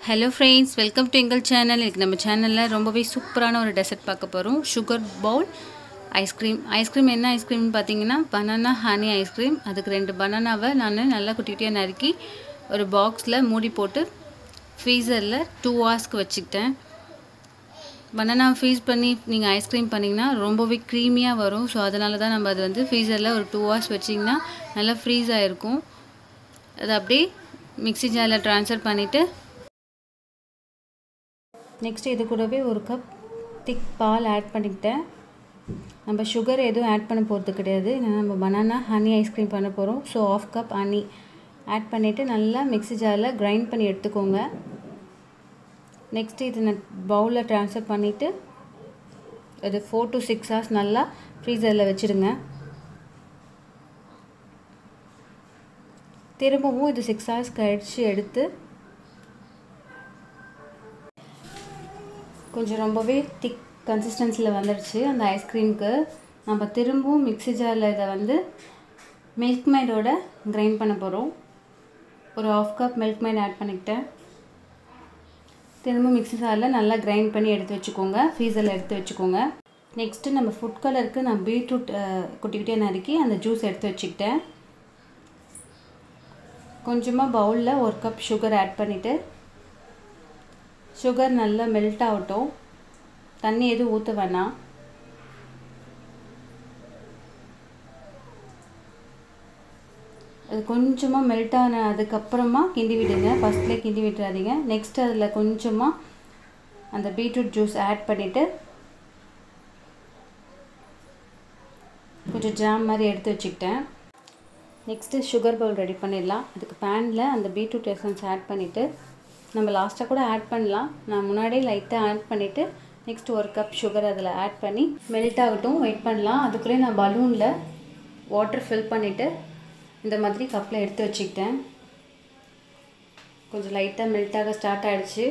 hello friends welcome to எங்கள் channel இன்றைக்கி நம்ம சேனலில் ரொம்பவே சூப்பரான ஒரு டெசர்ட் பார்க்க போகிறோம் சுகர் பவுல் ஐஸ்கிரீம் ஐஸ்கிரீம் என்ன ஐஸ்கிரீம்னு பார்த்தீங்கன்னா பனானா ஹனி ஐஸ்கிரீம் அதுக்கு ரெண்டு பனானாவை நான் நல்லா குட்டி குட்டியாக நறுக்கி ஒரு பாக்ஸில் மூடி போட்டு ஃப்ரீசரில் டூ ஹவர்ஸ்க்கு வச்சுக்கிட்டேன் பனானா ஃப்ரீஸ் பண்ணி நீங்கள் ஐஸ்கிரீம் பண்ணிங்கன்னா ரொம்பவே க்ரீமியாக வரும் ஸோ அதனால தான் நம்ம அது வந்து ஃப்ரீசரில் ஒரு டூ ஹவர்ஸ் வச்சிங்கன்னா நல்லா ஃப்ரீஸ் ஆகிருக்கும் அதை அப்படியே மிக்ஸி ஜாரில் ட்ரான்ஸ்ஃபர் பண்ணிவிட்டு நெக்ஸ்ட் இது கூடவே ஒரு கப் திக் பால் ஆட் பண்ணிக்கிட்டேன் நம்ம சுகர் எதுவும் ஆட் பண்ண போகிறது கிடையாது ஏன்னா நம்ம பனானா ஹனி ஐஸ்கிரீம் பண்ண போகிறோம் so half cup honey add பண்ணிவிட்டு நல்லா மிக்ஸி ஜாரில் கிரைண்ட் பண்ணி எடுத்துக்கோங்க நெக்ஸ்ட்டு இது நான் பவுலில் ட்ரான்ஸ்ஃபர் பண்ணிவிட்டு இது ஃபோர் டு சிக்ஸ் ஹவர்ஸ் நல்லா ஃப்ரீசரில் வச்சுடுங்க திரும்பவும் இது சிக்ஸ் ஹவர்ஸ் கழித்து எடுத்து கொஞ்சம் ரொம்பவே திக் கன்சிஸ்டன்சியில் வந்துடுச்சு அந்த ஐஸ்கிரீமுக்கு நம்ம திரும்பவும் மிக்ஸி ஜாரில் இதை வந்து மில்க் மைடோட கிரைண்ட் பண்ண போகிறோம் ஒரு half cup Milkmaid add பண்ணிக்கிட்டேன் திரும்ப மிக்ஸி ஜாரில் நல்லா கிரைண்ட் பண்ணி எடுத்து வச்சுக்கோங்க ஃப்ரீசரில் எடுத்து வச்சுக்கோங்க நெக்ஸ்ட்டு நம்ம ஃபுட் கலருக்கு நான் பீட்ரூட் குட்டிக்கிட்டே நறுக்கி அந்த ஜூஸ் எடுத்து வச்சுக்கிட்டேன் கொஞ்சமாக பவுலில் ஒரு கப் சுகர் ஆட் பண்ணிவிட்டு சுகர் நல்லா மெல்ட் ஆகட்டும் தண்ணி எதுவும் ஊற்ற வேணாம் அது கொஞ்சமாக மெல்ட் ஆன அதுக்கப்புறமா கிண்டி விடுங்க ஃபஸ்ட்லேயே கிண்டி விட்டுறாதீங்க நெக்ஸ்ட் அதில் கொஞ்சமாக அந்த பீட்ரூட் ஜூஸ் ஆட் பண்ணிவிட்டு கொஞ்சம் ஜாம் மாதிரி எடுத்து வச்சுக்கிட்டேன் நெக்ஸ்ட்டு சுகர் பவுல் ரெடி பண்ணிடலாம் அதுக்கு பேனில் அந்த பீட்ரூட் எசன்ஸ் ஆட் பண்ணிவிட்டு நம்ம லாஸ்ட்டாக கூட ஆட் பண்ணலாம் நான் முன்னாடியே லைட்டாக ஆட் பண்ணிவிட்டு நெக்ஸ்ட் ஒரு கப் சுகர் அதில் ஆட் பண்ணி மெல்ட் ஆகட்டும் வெயிட் பண்ணலாம் அதுக்குள்ளே நான் பலூனில் வாட்டர் ஃபில் பண்ணிவிட்டு இந்த மாதிரி கப்பில் எடுத்து வச்சுக்கிட்டேன் கொஞ்சம் லைட்டாக மெல்ட் ஆக ஸ்டார்ட் ஆகிடுச்சு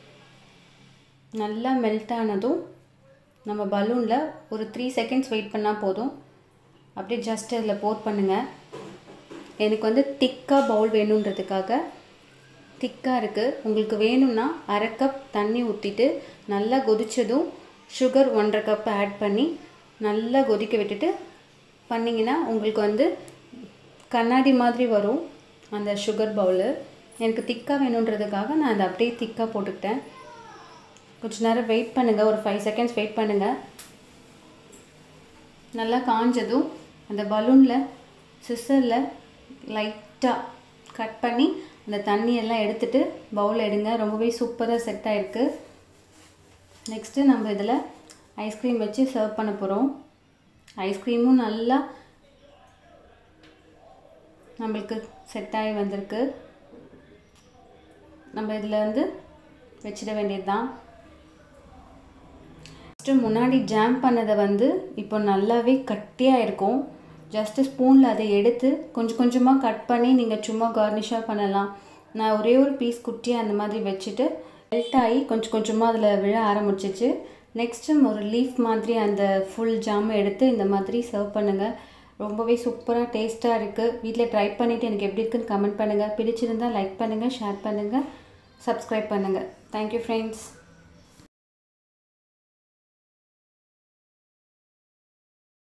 நல்லா மெல்ட் ஆனதும் நம்ம பலூனில் ஒரு த்ரீ செகண்ட்ஸ் வெயிட் பண்ணால் போதும் அப்படியே ஜஸ்ட் அதில் போர் பண்ணுங்கள் எனக்கு வந்து திக்காக பவுல் வேணுன்றதுக்காக திக்காக இருக்குது உங்களுக்கு வேணும்னா அரை கப் தண்ணி ஊற்றிட்டு நல்லா கொதித்ததும் சுகர் ஒன்றரை கப் ஆட் பண்ணி நல்லா கொதிக்க விட்டுட்டு பண்ணிங்கன்னா உங்களுக்கு வந்து கண்ணாடி மாதிரி வரும் அந்த சுகர் பவுலு எனக்கு திக்காக வேணுன்றதுக்காக நான் அதை அப்படியே திக்காக போட்டுக்கிட்டேன் கொஞ்ச நேரம் வெயிட் பண்ணுங்கள் ஒரு ஃபைவ் செகண்ட்ஸ் வெயிட் பண்ணுங்கள் நல்லா காஞ்சதும் அந்த பலூனில் சிசரில் லைட்டாக கட் பண்ணி அந்த தண்ணியெல்லாம் எடுத்துகிட்டு பவுலில் எடுங்க ரொம்பவே சூப்பராக செட் ஆகிருக்கு நெக்ஸ்ட்டு நம்ம இதில் ஐஸ்கிரீம் வச்சு சர்வ் பண்ண போகிறோம் ஐஸ்கிரீமும் நல்லா நம்மளுக்கு செட் ஆகி வந்திருக்கு நம்ம இதில் வந்து வச்சிட வேண்டியது தான் ஃபஸ்ட்டு முன்னாடி ஜாம் பண்ணதை வந்து இப்போ நல்லாவே கட்டியாக இருக்கும் ஜஸ்ட்டு ஸ்பூனில் அதை எடுத்து கொஞ்சம் கொஞ்சமாக கட் பண்ணி நீங்கள் சும்மா கார்னிஷாக பண்ணலாம் நான் ஒரே ஒரு பீஸ் குட்டியாக அந்த மாதிரி வச்சுட்டு மெல்ட் ஆகி கொஞ்சம் கொஞ்சமாக அதில் விழ ஆரம்பிச்சிச்சு நெக்ஸ்ட்டு ஒரு லீஃப் மாதிரி அந்த ஃபுல் ஜாமை எடுத்து இந்த மாதிரி சர்வ் பண்ணுங்கள் ரொம்பவே சூப்பராக டேஸ்ட்டாக இருக்குது வீட்டில் ட்ரை பண்ணிவிட்டு எனக்கு எப்படி இருக்குன்னு கமெண்ட் பண்ணுங்கள் பிடிச்சிருந்தால் லைக் பண்ணுங்கள் ஷேர் பண்ணுங்கள் சப்ஸ்கிரைப் பண்ணுங்கள் தேங்க்யூ ஃப்ரெண்ட்ஸ்